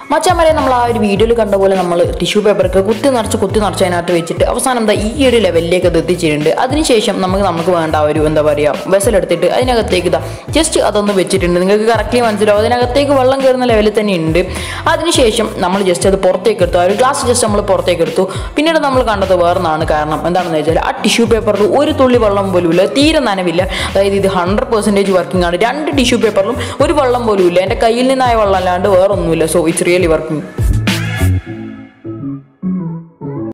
മച്ചാമരെ നമ്മൾ ആ ഒരു വീഡിയോയിൽ കണ്ട പോലെ നമ്മൾ ടിഷ്യൂ പേപ്പറൊക്കെ കുത്തി നിറച്ച് കുത്തി നിറച്ച് അതിനകത്ത് വെച്ചിട്ട് അവസാനം എന്താ ഈ ഒരു ലെവലിലേക്ക് അത് എത്തിച്ചിട്ടുണ്ട് അതിനുശേഷം നമുക്ക് നമുക്ക് വേണ്ട ആ ഒരു എന്താ പറയുക വെസലെടുത്തിട്ട് അതിനകത്തേക്ക് ഇതാ ജസ്റ്റ് അതൊന്ന് വെച്ചിട്ടുണ്ട് നിങ്ങൾക്ക് കറക്റ്റ്ലി മനസ്സിലാവും അതിനകത്തേക്ക് വെള്ളം കയറുന്ന ലെവലിൽ തന്നെ ഉണ്ട് അതിനുശേഷം നമ്മൾ ജസ്റ്റ് അത് പുറത്തേക്ക് എടുത്തു ആ ഒരു ഗ്ലാസ് ജസ്റ്റ് നമ്മൾ പുറത്തേക്ക് എടുത്തു പിന്നീട് നമ്മൾ കണ്ടത് വേറൊന്നാണ് കാരണം എന്താണെന്ന് വെച്ചാൽ ആ ടിഷ്യൂ പേപ്പറിൽ ഒരു തുള്ളി വെള്ളം പോലും ഇല്ല തീരെ നനവില്ല അതായത് ഇത് ഹൺഡ്രഡ് പെർസെൻറ്റേജ് വർക്കിംഗ് ആണ് രണ്ട് ടിഷ്യൂ പേപ്പറിലും ഒരു വെള്ളം പോലും ഇല്ല എൻ്റെ കയ്യിൽ നിന്നായ വെള്ളം അല്ലാണ്ട് വേറെ ഒന്നുമില്ല സോ ഇറ്റ്സ് റിയലി വർക്കിംഗ്